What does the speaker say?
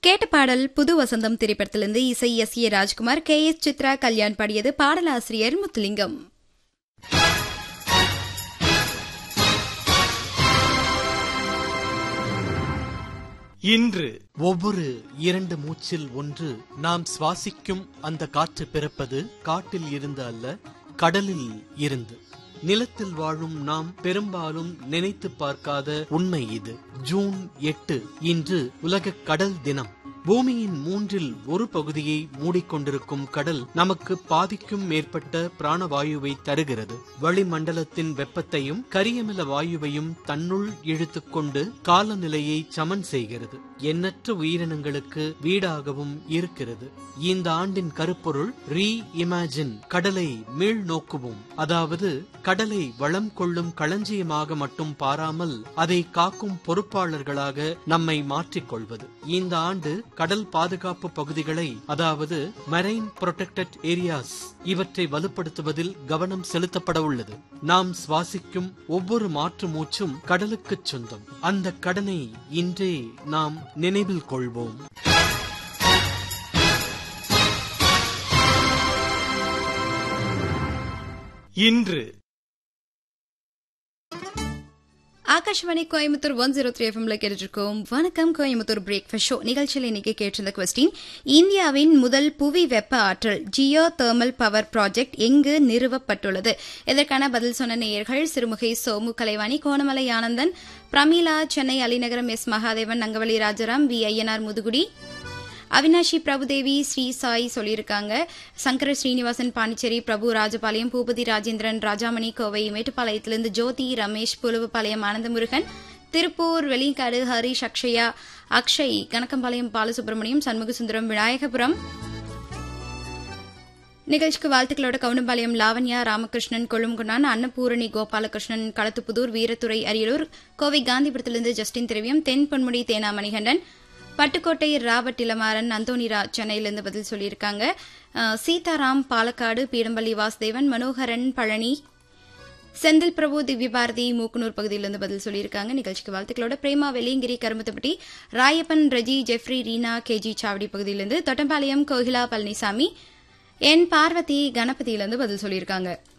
கேட்ட பாடல் புது வசந்தம் திரைப்படத்திலிருந்து இசை S A Rajkumar K S Chithra Kalyan பாடியது பாடலாசிரியர் முத்துலிங்கம் இன்று ஒவ்வொரு இரண்டு மூச்சில் ஒன்று நாம் சுவாசிக்கும் அந்த காற்று பிறப்பது காட்டில் இருந்து அல்ல கடலில் இருந்து நிலத்தில் வாழும் நாம் பெரும்பாலும் நினைத்து பார்க்காத உண்மை இது ஜூன் எட்டு இன்று உலக கடல் தினம் பூமியின் மூன்றில் ஒரு பகுதியை மூடிக்கொண்டிருக்கும் கடல் நமக்கு பாதிக்கும் மேற்பட்ட பிராணவாயுவை தருகிறது வளிமண்டலத்தின் வெப்பத்தையும் கரியமில வாயுவையும் தன்னுள் இழுத்துக்கொண்டு காலநிலையை சமன் செய்கிறது எண்ணற்ற உயிரினங்களுக்கு வீடாகவும் இருக்கிறது இந்த ஆண்டின் கருப்பொருள் ரீ இமேஜின் கடலை மீள் நோக்குவோம் அதாவது கடலை வளம் கொள்ளும் களஞ்சியமாக மட்டும் பாராமல் அதை காக்கும் பொறுப்பாளர்களாக நம்மை மாற்றிக்கொள்வது இந்த ஆண்டு கடல் பாதுகாப்பு பகுதிகளை அதாவது மரைன் புரொடெக்டட் ஏரியாஸ் இவற்றை வலுப்படுத்துவதில் கவனம் செலுத்தப்பட உள்ளது நாம் சுவாசிக்கும் ஒவ்வொரு மாற்று மூச்சும் கடலுக்குச் சொந்தம் அந்த கடனை இன்றே நாம் நினைவில் கொள்வோம் இன்று Akashvani Coimbatore one zero three எஃப்எம்ல கேட்டுருக்கோம் வணக்கம் கோயம்புத்தூர் பிரேக்ஃபாஸ்ட் ஷோ நிகழ்ச்சியில் இன்னைக்கு கேட்டிருந்த கொஸ்டின் இந்தியாவின் முதல் புவி வெப்ப ஆற்றல் ஜியோ தெர்மல் பவர் ப்ராஜெக்ட் எங்கு நிறுவப்பட்டுள்ளது இதற்கான பதில் சொன்ன நேயர்கள் சிறுமுகை சோமு கலைவாணி கோணமலை ஆனந்தன் பிரமீளா சென்னை அலிநகரம் எஸ் மகாதேவன் நங்கவலி ராஜாராம் வி ஐயனார் முதுகுடி அவினாஷி பிரபுதேவி ஸ்ரீ சாய் சொல்லியிருக்காங்க சங்கர ஸ்ரீனிவாசன் பாண்டிச்சேரி பிரபு ராஜபாளையம் பூபதி ராஜேந்திரன் ராஜாமணி கோவை மேட்டுப்பாளையத்திலிருந்து ஜோதி ரமேஷ் புலுவப்பாளையம் ஆனந்தமுருகன் திருப்பூர் வெளிக்காடு ஹரிஷ் அக்ஷயா அக்ஷய் கணக்கம்பாளையம் பாலசுப்ரமணியம் சண்முகசுந்தரம் விநாயகபுரம் நிகழ்ச்சிக்கு வாழ்த்துக்களோட கவுனம்பாளையம் லாவண்யா ராமகிருஷ்ணன் கொழுங்குன்னான் அன்னபூரணி கோபாலகிருஷ்ணன் களத்துப்புதூர் வீரத்துறை அரியலூர் கோவை காந்திபுரத்திலிருந்து ஜஸ்டின் திரவியம் தென் பொன்முடி தேனா மணிகண்டன் பட்டுக்கோட்டை ராபர்ட் இளமாறன் அந்தோனிரா சென்னையிலிருந்து பதில் சொல்லியிருக்காங்க சீதாராம் பாலக்காடு பீடம்பள்ளி வாசுதேவன் மனோகரன் பழனி செந்தில் பிரபு திவ்யபாரதி மூக்குனூர் பகுதியிலிருந்து பதில் சொல்லியிருக்காங்க நிகழ்ச்சிக்கு வாழ்த்துக்களோட Prema Velliangiri Karumathampatti Rayappan Raji Jeffrey Reena K G பகுதியிலிருந்து தொட்டம்பாளையம் கோகிலா பழனிசாமி என் பார்வதி கணபதியிலிருந்து பதில் சொல்லியிருக்காங்க